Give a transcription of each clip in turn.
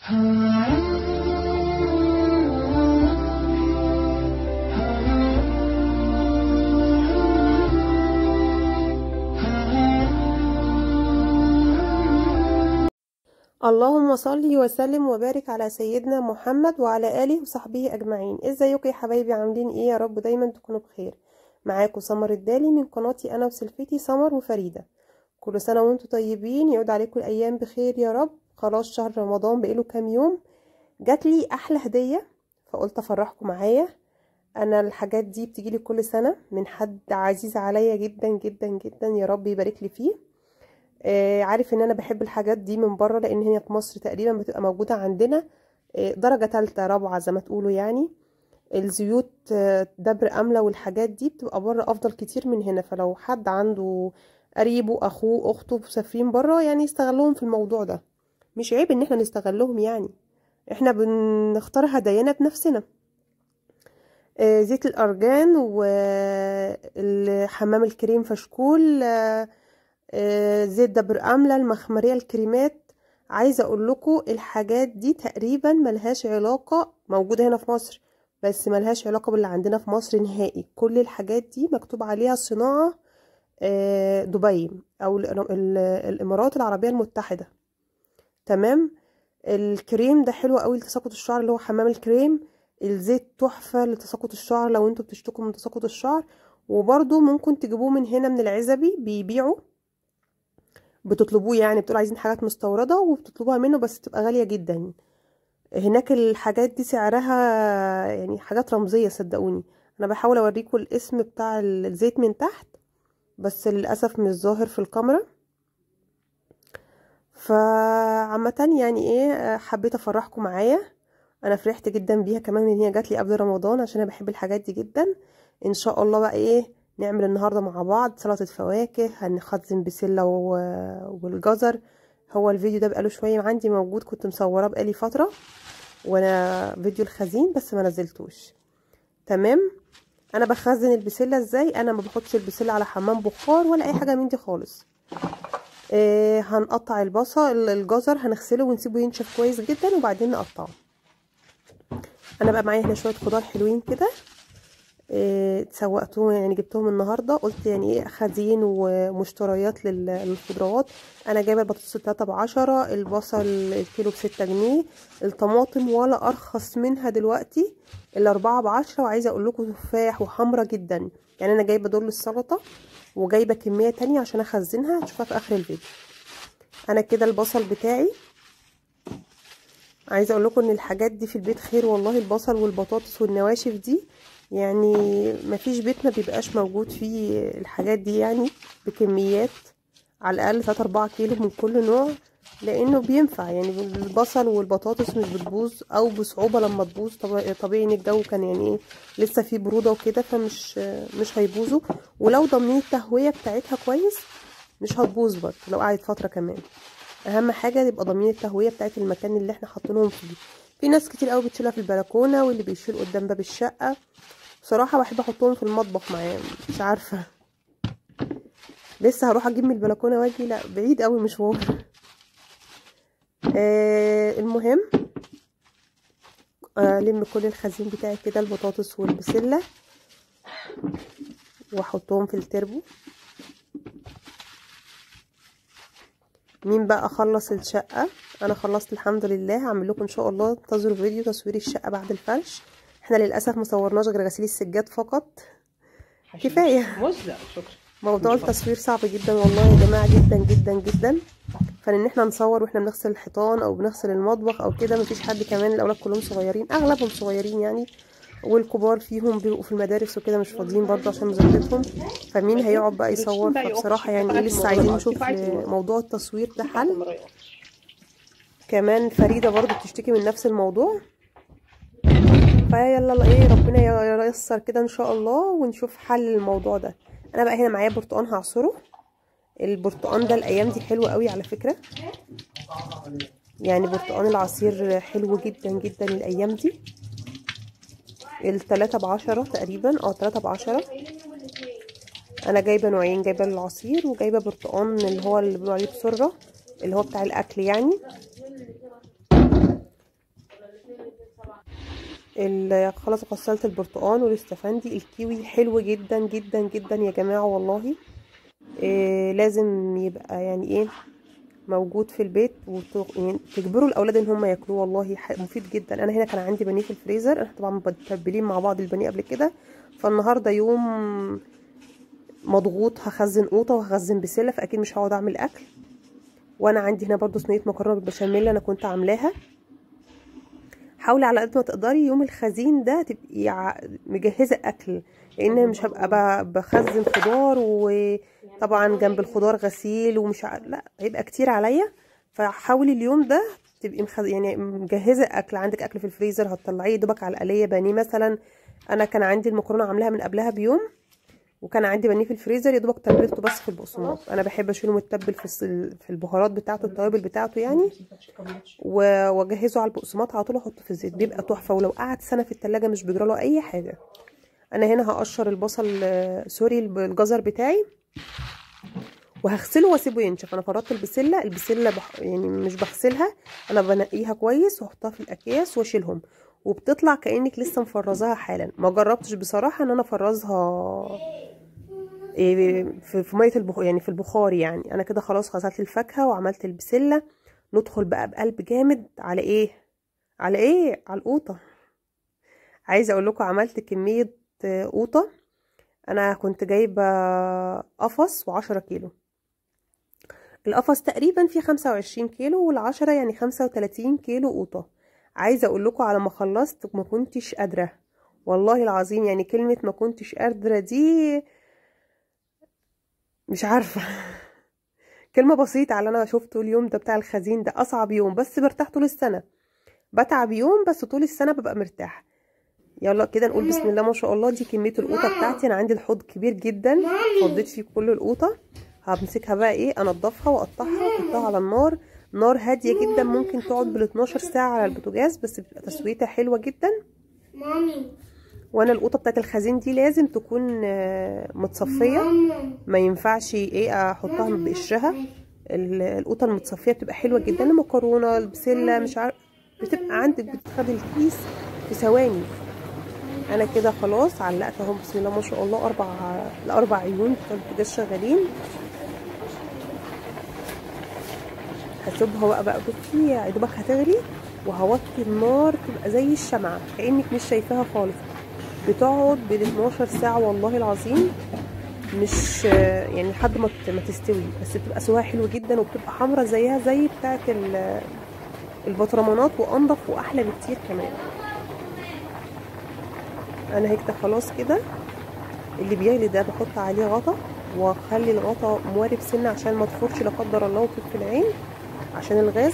اللهم صل وسلم وبارك على سيدنا محمد وعلى اله وصحبه اجمعين ازيكم يا حبايبي عاملين ايه يا رب دايما تكونوا بخير معاكم سمر الدالي من قناتي انا وسلفتي سمر وفريده كل سنه وانتم طيبين يعود عليكم الايام بخير يا رب خلاص شهر رمضان بقاله كام يوم جات لي احلى هديه فقلت افرحكم معايا انا الحاجات دي بتجيلي كل سنه من حد عزيز عليا جدا جدا جدا يا رب يبارك لي فيه آه عارف ان انا بحب الحاجات دي من بره لان هي في مصر تقريبا بتبقى موجوده عندنا آه درجه ثالثه رابعه زي ما تقولوا يعني الزيوت آه دبر امله والحاجات دي بتبقى بره افضل كتير من هنا فلو حد عنده قريبه اخوه اخته مسافرين بره يعني يستغلهم في الموضوع ده مش عيب ان احنا نستغلهم يعني احنا بنختار هدايانا بنفسنا آه زيت الارجان والحمام الكريم فشكول آه زيت دبر أملة المخمرية الكريمات عايزة أقول لكم الحاجات دي تقريبا ملهاش علاقة موجودة هنا في مصر بس ملهاش علاقة باللي عندنا في مصر نهائي كل الحاجات دي مكتوب عليها صناعة دبي أو الإمارات العربية المتحدة تمام الكريم ده حلو قوي لتساقط الشعر اللي هو حمام الكريم الزيت تحفة لتساقط الشعر لو انتوا بتشتكوا من تساقط الشعر وبرضو ممكن تجيبوه من هنا من العزبي بيبيعوا بتطلبوه يعني بتقولوا عايزين حاجات مستوردة وبتطلبوها منه بس تبقى غالية جدا هناك الحاجات دي سعرها يعني حاجات رمزية صدقوني انا بحاول اوريكم الاسم بتاع الزيت من تحت بس للأسف مش ظاهر في الكاميرا فعامة يعني ايه حبيت افرحكم معايا انا فرحت جدا بيها كمان ان هي جات لي قبل رمضان عشان انا بحب الحاجات دي جدا ان شاء الله بقى ايه نعمل النهارده مع بعض سلطه فواكه هنخزن بسله والجزر هو الفيديو ده بقاله شويه عندي موجود كنت مصوراه بقالي فتره وانا فيديو الخزين بس ما نزلتوش تمام انا بخزن البسله ازاي انا ما بحطش البسله على حمام بخار ولا اي حاجه من دي خالص آه هنقطع البصل الجزر هنغسله ونسيبه ينشف كويس جدا وبعدين نقطعه انا بقى معايا هنا شويه خضار حلوين كده إيه سوقتهم يعني جبتهم النهارده قلت يعني ايه خزين ومشتريات للخضروات انا جايبه البطاطس التلاته بعشرة البصل الكيلو بستة جنيه الطماطم ولا ارخص منها دلوقتي الاربعة بعشرة وعايزه اقول لكم تفاح وحمرة جدا يعني انا جايبه دول للسلطه وجايبه كميه تانية عشان اخزنها هتشوفها في اخر الفيديو انا كده البصل بتاعي عايزه اقول لكم ان الحاجات دي في البيت خير والله البصل والبطاطس والنواشف دي يعني مفيش بيت ما بيبقاش موجود فيه الحاجات دي يعني بكميات على الاقل 3 4 كيلو من كل نوع لانه بينفع يعني البصل والبطاطس مش بتبوظ او بصعوبه لما تبوظ طبيعي ان الجو كان يعني ايه لسه فيه بروده وكده فمش مش هيبوظوا ولو ضامنين التهويه بتاعتها كويس مش هتبوظ برضه لو قعدت فتره كمان اهم حاجه يبقى ضامنين التهويه بتاعت المكان اللي احنا حاطينهم فيه في ناس كتير قوي بتشيلها في البلكونه واللي بيشيل قدام باب الشقه بصراحه بحب احطهم في المطبخ معايا مش عارفه لسه هروح اجيب من البلكونه واجي لا بعيد قوي مشوار آه المهم الم آه كل الخزين بتاعي كده البطاطس والبسله واحطهم في التربو مين بقى خلص الشقه انا خلصت الحمد لله هعمل لكم ان شاء الله انتظروا فيديو تصوير الشقه بعد الفرش احنا للاسف مصورناش غير غسيل السجاد فقط كفايه شكرا موضوع التصوير صعب جدا والله يا جماعه جدا جدا جدا فان احنا نصور واحنا بنغسل الحيطان او بنغسل المطبخ او كده مفيش حد كمان الاولاد كلهم صغيرين اغلبهم صغيرين يعني والكبار فيهم بيبقوا في المدارس وكده مش فاضيين برضه عشان مذاكرتهم فمين هيقعد بقى يصور فبصراحه يعني لسه عايزين نشوف موضوع التصوير ده حل كمان فريده برضه بتشتكي من نفس الموضوع فيلا ايه ربنا ييسر كده ان شاء الله ونشوف حل الموضوع ده انا بقى هنا معايا برتقان هعصره البرتقان ده الايام دي حلو قوي على فكره يعني برتقان العصير حلو جدا جدا الايام دي التلاتة بعشرة تقريبا اه تلاتة بعشرة انا جايبه نوعين جايبه العصير وجايبه برتقان اللي هو اللي بيقولوا عليه بسره اللي هو بتاع الاكل يعني ال- خلاص غسلت البرتقال والاستفندي الكيوي حلو جدا جدا جدا يا جماعة والله إيه لازم يبقى يعني ايه موجود في البيت وت- يعني تجبروا الاولاد ان هم ياكلوه والله ح- مفيد جدا انا هنا كان عندي بانيه في الفريزر احنا طبعا متبلين مع بعض البانيه قبل كده فالنهارده يوم مضغوط هخزن قوطه وهخزن بسله فاكيد مش هقعد اعمل اكل وانا عندي هنا برضو صينيه مكرونه بالبشاميل انا كنت عاملاها حاولي على قد ما تقدري يوم الخزين ده تبقي ع- مجهزه اكل لان مش هبقى ب- بخزن خضار وطبعا جنب الخضار غسيل ومش ع... لا هيبقى كتير عليا فحاولي اليوم ده تبقي مخز... يعني مجهزه اكل عندك اكل في الفريزر هتطلعيه دوبك على القليه بانيه مثلا انا كان عندي المكرونه عاملاها من قبلها بيوم وكان عندي بانيه في الفريزر يا دوبك تبلته بس في البقسماط انا بحب اشيله متبل في الس- في البهارات بتاعته التوابل بتاعته يعني و- واجهزه على البقسماط على طول احطه في الزيت بيبقى تحفه ولو قعد سنه في التلاجة مش بيجرى له اي حاجه انا هنا هقشر البصل آه، سوري الب- الجزر بتاعي وهغسله واسيبه ينشف انا فرطت البسله البسله بح... يعني مش بغسلها انا بنقيها كويس واحطها في الاكياس واشيلهم وبتطلع كانك لسه مفرزاها حالا ما جربتش بصراحه ان انا افرزها إيه في في ميه البخار يعني في البخار يعني انا كده خلاص غسلت الفاكهه وعملت البسله ندخل بقى بقلب جامد على ايه على ايه على القوطه عايزه اقول لكم عملت كميه آه، قوطه انا كنت جايبه قفص وعشرة كيلو القفص تقريبا فيه خمسة وعشرين كيلو والعشرة يعني خمسة وتلاتين كيلو قوطة عايزة اقول لكم على ما خلصت ما كنتش قادرة والله العظيم يعني كلمة ما كنتش قادرة دي مش عارفة كلمة بسيطة على اللي انا شفته اليوم ده بتاع الخزين ده اصعب يوم بس برتاح طول السنة بتعب يوم بس طول السنة ببقى مرتاحة يلا كده نقول بسم الله ما شاء الله دي كمية القوطة بتاعتي انا عندي الحوض كبير جدا فضيت فيه كل القوطة همسكها بقى ايه انضفها واقطعها واحطها على النار نار هادية جدا ممكن تقعد بال 12 ساعة على البوتاجاز بس بتبقى تسويتها حلوة جدا مامي وانا القوطة بتاعت الخزين دي لازم تكون آه، متصفية ماما ما ينفعش ايه احطها بقشرها ال- القوطة المتصفية بتبقى حلوة جدا المكرونة البسلة مش عارف بتبقى عندك بتاخد الكيس في ثواني انا كده خلاص علقت اهو بسم الله ما شاء الله اربع الاربع عيون بتوع البوتاجاز شغالين هسيبها بقى بقى بصي يا دوبك هتغلي وهوطي النار تبقى زي الشمعة كأنك مش شايفاها خالص بتقعد بال 12 ساعة والله العظيم مش يعني لحد ما ت- ما تستوي بس بتبقى سواها حلو جدا وبتبقى حمرا زيها زي بتاعة ال- البطرمانات وانضف واحلى بكتير كمان انا هيك خلاص كده اللي بيغلي ده بحط عليه غطا واخلي الغطا موارب سنه عشان ما تفرش لا قدر الله وتطفي العين عشان الغاز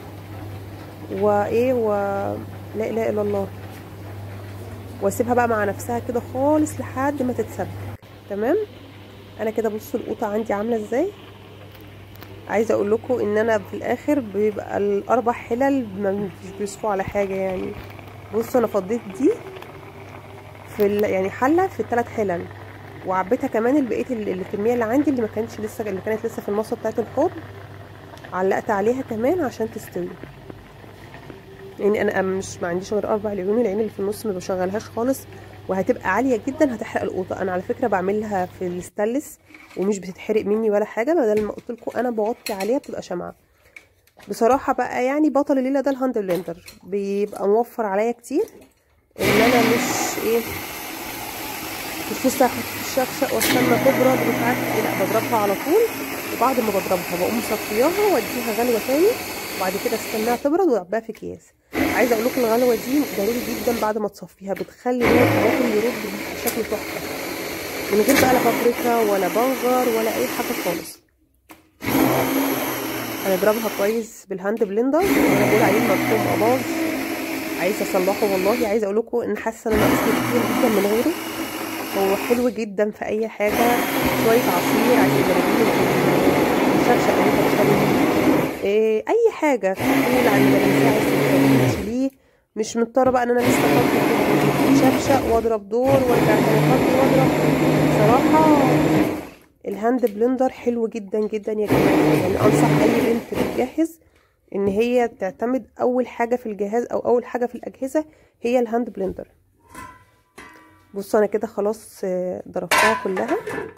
وايه و لا اله الا الله واسيبها بقى مع نفسها كده خالص لحد ما تتسبك تمام انا كده بصوا القوطه عندي عامله ازاي عايزه اقول لكم ان انا في الاخر بيبقى الاربع حلل ما مش بيصفوا على حاجه يعني بصوا انا فضيت دي في ال... يعني حله في الثلاث حلل وعبيتها كمان البقيه ال- الكميه اللي عندي اللي ما كانتش لسه اللي كانت لسه في المصه بتاعت الحوض علقت عليها كمان عشان تستوي يعني انا مش ما عنديش غير اربع العيون العين اللي في النص ما بشغلهاش خالص وهتبقى عاليه جدا هتحرق القوطه انا على فكره بعملها في الستانلس ومش بتتحرق مني ولا حاجه بدل ما قلت لكم انا بغطي عليها بتبقى شمعه بصراحه بقى يعني بطل الليله ده الهاند بلندر بيبقى موفر عليا كتير ان انا مش ايه مش لسه احط في الشفشق واستنى تبرد ومش عارفه ايه لا بضربها على طول وبعد ما بضربها بقوم مصفياها واديها غلوه تاني وبعد كده استناها تبرد واعبيها في اكياس عايزه اقول لكم الغلوه دي ضروري جدا بعد ما تصفيها بتخلي لون الطماطم يرد بشكل تحفه من غير بقى لا بابريكا ولا بنجر ولا اي حاجه خالص هنضربها كويس بالهاند بلندر انا بقول عليه مفهوم اباظ عايزه اصلحه والله عايزه اقول لكم ان حاسه ان ناقصني كتير جدا من غيره هو حلو جدا في اي حاجه شويه عصير عايزه تجربيه مشرشق اللي انت بتشربيه إيه اي حاجه فول على المدرسه عايزه تشيليه مش مضطره بقى ان انا لسه افضي شفشق واضرب دور وارجع تاني افضي واضرب صراحه الهاند بلندر حلو جدا جدا يا جماعه يعني انصح اي بنت بتجهز ان هي تعتمد اول حاجه في الجهاز او اول حاجه في الاجهزه هي الهاند بلندر بصوا انا كده خلاص ضربتها كلها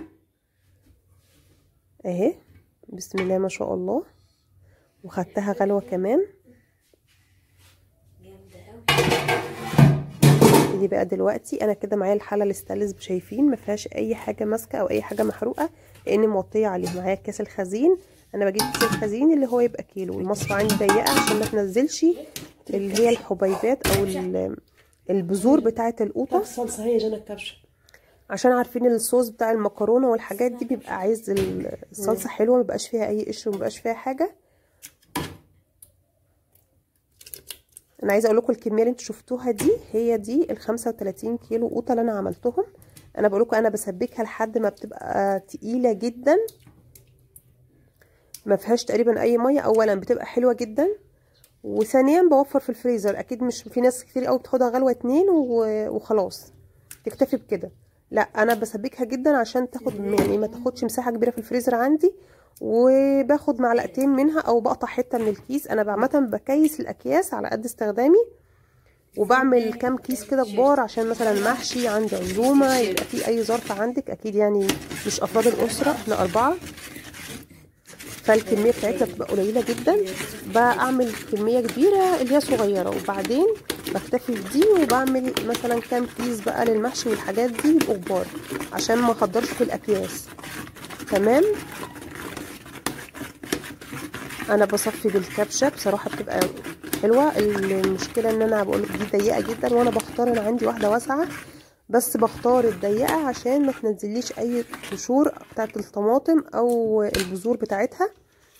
اهي بسم الله ما شاء الله وخدتها غلوه كمان دي بقى دلوقتي انا كده معايا الحله الاستانلس شايفين ما فيهاش اي حاجه ماسكه او اي حاجه محروقه لان موطيه عليه معايا الكاس الخزين انا بجيب كاس الخزين اللي هو يبقى كيلو المصفى عندي ضيقه عشان ما تنزلش اللي هي الحبيبات او البذور بتاعه القوطه الصلصه هي جنى الكبشه عشان عارفين الصوص بتاع المكرونه والحاجات دي بيبقى عايز الصلصه حلوه ما بقاش فيها اي قشر وما بقاش فيها حاجه انا عايزه اقول لكم الكميه اللي انتوا شفتوها دي هي دي ال 35 كيلو قوطه اللي انا عملتهم انا بقول لكم انا بسبكها لحد ما بتبقى تقيله جدا ما فيهاش تقريبا اي ميه اولا بتبقى حلوه جدا وثانيا بوفر في الفريزر اكيد مش في ناس كتير قوي بتاخدها غلوه اتنين وخلاص تكتفي بكده لا انا بسبكها جدا عشان تاخد يعني ما تاخدش مساحه كبيره في الفريزر عندي وباخد معلقتين منها او بقطع حته من الكيس انا عامه بكيس الاكياس على قد استخدامي وبعمل كام كيس كده كبار عشان مثلا محشي عندي عزومه يبقى في اي ظرف عندك اكيد يعني مش افراد الاسره احنا اربعه فالكميه بتاعتها بتبقى قليله جدا بعمل كميه كبيره اللي هي صغيره وبعدين بكتفي بدي وبعمل مثلا كام كيس بقى للمحشي والحاجات دي يبقوا كبار عشان ما احضرش في الاكياس تمام انا بصفي بالكبشه بصراحه بتبقى حلوه المشكله ان انا بقول دي ضيقه جدا وانا بختار انا عندي واحده واسعه بس بختار الضيقه عشان ما تنزليش اي قشور بتاعه الطماطم او البذور بتاعتها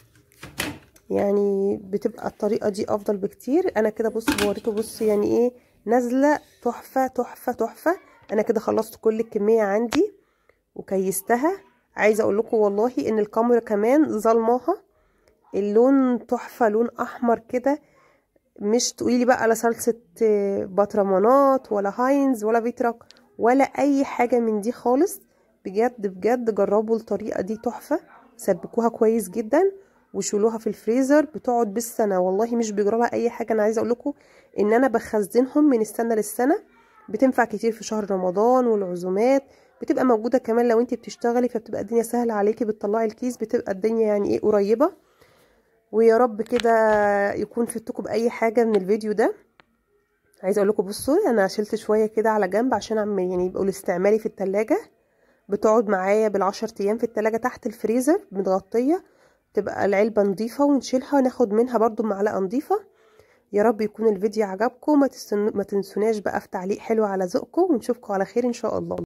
يعني بتبقى الطريقه دي افضل بكتير انا كده بص بوريته بص يعني ايه نازله تحفه تحفه تحفه انا كده خلصت كل الكميه عندي وكيستها عايزه اقول لكم والله ان الكاميرا كمان ظلماها اللون تحفه لون احمر كده مش تقولي لي بقى على صلصه بطرمانات ولا هاينز ولا فيتراك ولا اي حاجه من دي خالص بجد بجد جربوا الطريقه دي تحفه سبكوها كويس جدا وشيلوها في الفريزر بتقعد بالسنه والله مش بيجرى لها اي حاجه انا عايزه اقول لكم ان انا بخزنهم من السنه للسنه بتنفع كتير في شهر رمضان والعزومات بتبقى موجوده كمان لو انت بتشتغلي فبتبقى الدنيا سهله عليكي بتطلعي الكيس بتبقى الدنيا يعني ايه قريبه ويا رب كده يكون فدتكم باي حاجه من الفيديو ده عايزه اقول لكم بصوا انا شلت شويه كده على جنب عشان اعمل يعني يبقوا الاستعمالي في التلاجة بتقعد معايا بالعشر ايام في التلاجة تحت الفريزر متغطيه تبقى العلبه نظيفه ونشيلها وناخد منها برضو معلقه نظيفه يا رب يكون الفيديو عجبكم ما, تستن... ما تنسوناش بقى في تعليق حلو على ذوقكم ونشوفكم على خير ان شاء الله